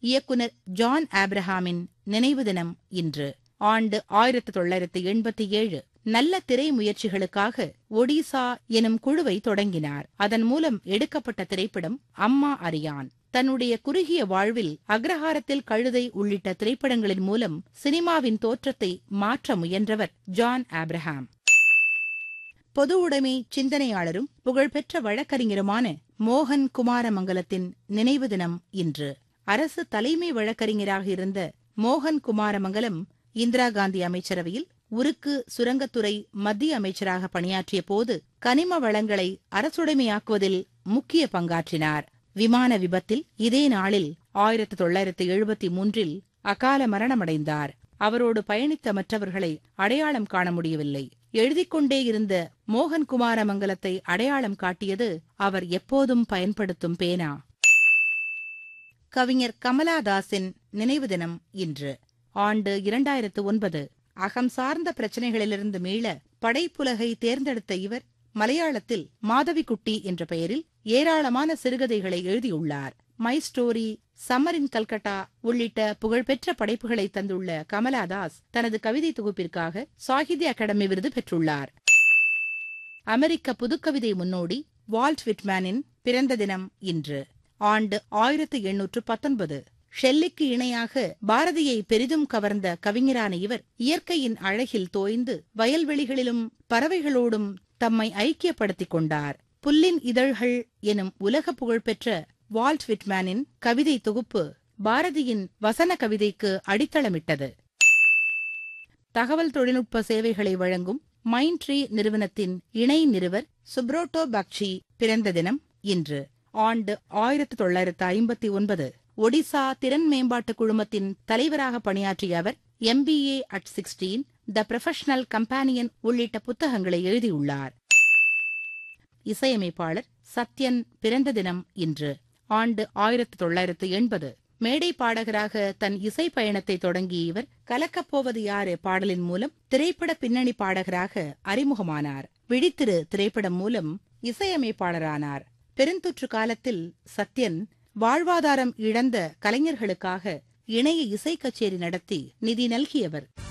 இயக்குனர் ஜான் ஆப்ரஹாமின் நினைவு தினம் இன்று ஆண்டு ஆயிரத்து தொள்ளாயிரத்து எண்பத்தி ஏழு நல்ல திரை முயற்சிகளுக்காக ஒடிசா எனும் குழுவை தொடங்கினார் அதன் மூலம் எடுக்கப்பட்ட திரைப்படம் அம்மா அரியான் தன்னுடைய குறுகிய வாழ்வில் அக்ரஹாரத்தில் கழுதை உள்ளிட்ட திரைப்படங்களின் மூலம் சினிமாவின் தோற்றத்தை மாற்ற முயன்றவர் ஜான் ஆப்ரஹாம் பொது உடைமை சிந்தனையாளரும் புகழ்பெற்ற வழக்கறிஞருமான மோகன் குமாரமங்கலத்தின் நினைவு தினம் இன்று அரசு தலைமை வழக்கறிஞராக இருந்த மோகன் குமாரமங்கலம் இந்திரா காந்தி அமைச்சரவையில் உருக்கு சுரங்கத்துறை மத்திய அமைச்சராக பணியாற்றிய போது கனிம வளங்களை அரசுடைமையாக்குவதில் முக்கிய பங்காற்றினார் விமான விபத்தில் இதே நாளில் ஆயிரத்து தொள்ளாயிரத்து எழுபத்தி மூன்றில் அகால மரணமடைந்தார் அவரோடு பயணித்த மற்றவர்களை அடையாளம் காண முடியவில்லை எழுதிக் கொண்டே இருந்த மோகன் குமாரமங்கலத்தை அடையாளம் காட்டியது அவர் எப்போதும் பயன்படுத்தும் பேனா கவிஞர் கமலாதாஸின் நினைவு தினம் இன்று ஆண்டு இரண்டாயிரத்து ஒன்பது அகம் சார்ந்த பிரச்சனைகளிலிருந்து மீள படைப்புலகை தேர்ந்தெடுத்த இவர் மலையாளத்தில் மாதவிக்குட்டி என்ற பெயரில் ஏராளமான சிறுகதைகளை எழுதியுள்ளார் my story summer in Calcutta உள்ளிட்ட புகழ்பெற்ற படைப்புகளை தந்துள்ள கமலாதாஸ் தனது கவிதை தொகுப்பிற்காக சாகித்ய அகாடமி விருது பெற்றுள்ளார் அமெரிக்க புதுக்கவிதை முன்னோடி வால்ட் விட்மேனின் பிறந்த தினம் இன்று ஆண்டு ஆயிரத்து எண்ணூற்று பத்தொன்பது ஷெல்லிக்கு இணையாக பாரதியை பெரிதும் கவர்ந்த கவிஞரான இவர் இயற்கையின் அழகில் தோய்ந்து வயல்வெளிகளிலும் பறவைகளோடும் தம்மை ஐக்கியப்படுத்திக் கொண்டார் புல்லின் இதழ்கள் எனும் உலக புகழ்பெற்ற வால்ட் விட்மேனின் கவிதை தொகுப்பு பாரதியின் வசன கவிதைக்கு அடித்தளமிட்டது தகவல் தொழில்நுட்ப சேவைகளை வழங்கும் மைண்ட்ரீ நிறுவனத்தின் இணை நிறுவர் சுப்ரோட்டோ பக்ஷி பிறந்த தினம் இன்று ஆண்டு ஆயிரத்து தொள்ளாயிரத்து ஐம்பத்தி ஒன்பது ஒடிசா திறன் மேம்பாட்டு குழுமத்தின் தலைவராக பணியாற்றிய அவர் MBA at sixteen the professional companion உள்ளிட்ட புத்தகங்களை எழுதியுள்ளார் இசையமைப்பாளர் சத்யன் பிறந்த தினம் இன்று ஆண்டு ஆயிரத்து தொள்ளாயிரத்து எண்பது மேடை பாடகராக தன் இசை பயணத்தை தொடங்கிய இவர் கலக்கப்போவது யாரு பாடலின் மூலம் திரைப்பட பின்னணி பாடகராக அறிமுகமானார் விழித்திரு திரைப்படம் மூலம் இசையமைப்பாளரானார் பெருந்தொற்று காலத்தில் சத்யன் வாழ்வாதாரம் இழந்த கலைஞர்களுக்காக இணைய இசை கச்சேரி நடத்தி நிதி நல்கியவர்